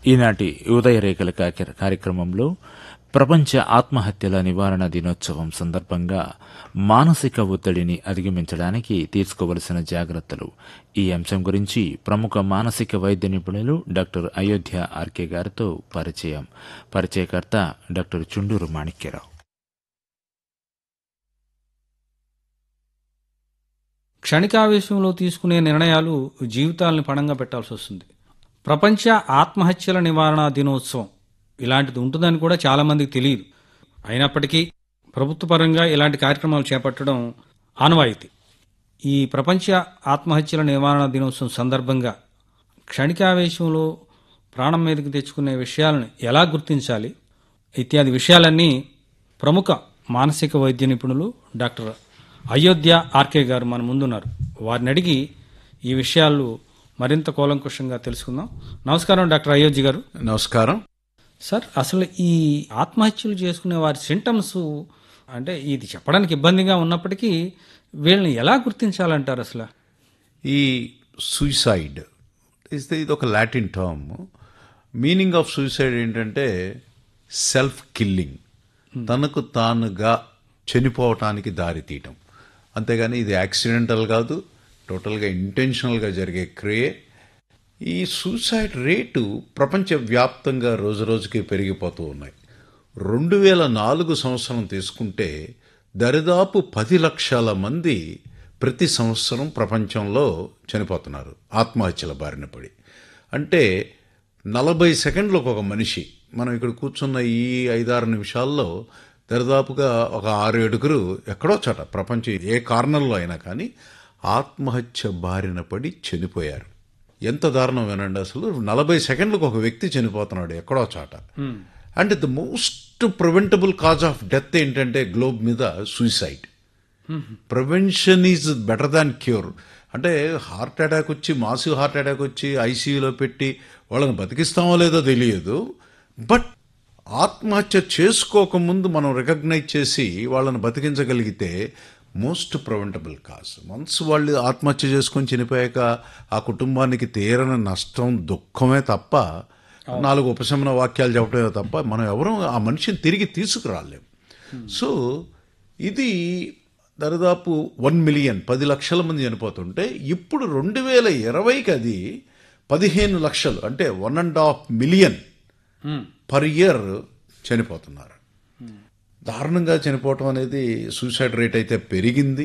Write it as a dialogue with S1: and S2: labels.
S1: ఈనాటి ఉదయరేఖల కా- కార్యక్రమంలో ప్రపంచ ఆత్మహత్యల నివారణ దినోత్సవం సందర్భంగా మానసిక ఒత్తిడిని అధిగమించడానికి తీసుకోవలసిన జాగ్రత్తలు ఈ అంశం గురించి ప్రముఖ మానసిక వైద్య నిపుణులు డాక్టర్ అయోధ్య ఆర్కే గారితో పరిచయం పరిచయకర్త డాక్టర్ చుండూరు మాణిక్యరావు
S2: క్షణికావేశంలో తీసుకునే నిర్ణయాలు జీవితాలను పణంగా పెట్టాల్సి వస్తుంది ప్రపంచ ఆత్మహత్యల నివారణ దినోత్సవం ఇలాంటిది ఉంటుందని కూడా చాలా మందికి తెలియదు అయినప్పటికీ ప్రభుత్వ పరంగా ఇలాంటి కార్యక్రమాలు చేపట్టడం ఆనవాయితీ ఈ ప్రపంచ ఆత్మహత్యల నివారణ దినోత్సవం సందర్భంగా క్షణికావేశంలో ప్రాణం మీదకి తెచ్చుకునే విషయాలను ఎలా గుర్తించాలి ఇత్యాది విషయాలన్నీ ప్రముఖ మానసిక వైద్య నిపుణులు డాక్టర్ అయోధ్య ఆర్కే గారు మన ముందున్నారు వారిని అడిగి ఈ విషయాలు మరింత కూలంకుషంగా తెలుసుకుందాం నమస్కారం డాక్టర్ అయోధ్య గారు
S3: నమస్కారం
S2: సార్ అసలు ఈ ఆత్మహత్యలు చేసుకునే వారి సింటమ్స్ అంటే ఇది చెప్పడానికి ఇబ్బందిగా ఉన్నప్పటికీ వీళ్ళని ఎలా గుర్తించాలంటారు అసలు
S3: ఈ సూసైడ్ ఇస్తే ఇది ఒక Latin term meaning of suicide ఏంటంటే సెల్ఫ్ కిల్లింగ్ తనకు తానుగా చనిపోవటానికి దారి తీయటం అంతేగాని ఇది యాక్సిడెంటల్ కాదు టోటల్గా ఇంటెన్షనల్గా జరిగే క్రియ ఈ సూసైడ్ రేటు ప్రపంచవ్యాప్తంగా రోజు రోజుకి పెరిగిపోతూ ఉన్నాయి రెండు వేల నాలుగు సంవత్సరం తీసుకుంటే దరిదాపు పది లక్షల మంది ప్రతి సంవత్సరం ప్రపంచంలో చనిపోతున్నారు ఆత్మహత్యల బారిన పడి అంటే నలభై సెకండ్లకు ఒక మనిషి మనం ఇక్కడ కూర్చున్న ఈ ఐదారు నిమిషాల్లో దరిదాపుగా ఒక ఆరు ఏడుగురు ఎక్కడో చోట ప్రపంచం ఏ కార్నర్లో అయినా కానీ ఆత్మహత్య బారిన పడి చనిపోయారు ఎంత దారుణం వినండి అసలు నలభై సెకండ్లకు ఒక వ్యక్తి చనిపోతున్నాడు ఎక్కడో చోట and the most preventable cause of death ఏంటంటే గ్లోబ్ మీద suicide prevention is better than cure అంటే హార్ట్ అటాక్ వచ్చి మాసివ్ హార్ట్ అటాక్ వచ్చి ఐసీయూలో పెట్టి వాళ్ళని బతికిస్తామో లేదో తెలియదు బట్ ఆత్మహత్య చేసుకోకముందు మనం రికగ్నైజ్ చేసి వాళ్ళని బతికించగలిగితే మోస్ట్ ప్రివెంటబుల్ కాజ్ వన్స్ వాళ్ళు ఆత్మహత్య చేసుకొని చనిపోయాక ఆ కుటుంబానికి తీరని నష్టం దుఃఖమే తప్ప నాలుగు ఉపశమన వాక్యాలు చెప్పడమే తప్ప మనం ఎవరూ ఆ మనిషిని తిరిగి తీసుకురాలేం సో ఇది దరిదాపు వన్ మిలియన్ పది లక్షల మంది చనిపోతుంటే ఇప్పుడు రెండు వేల ఇరవైకి అది పదిహేను లక్షలు అంటే one and half million per year చనిపోతున్నారు దారుణంగా చనిపోవటం అనేది సూసైడ్ రేట్ అయితే పెరిగింది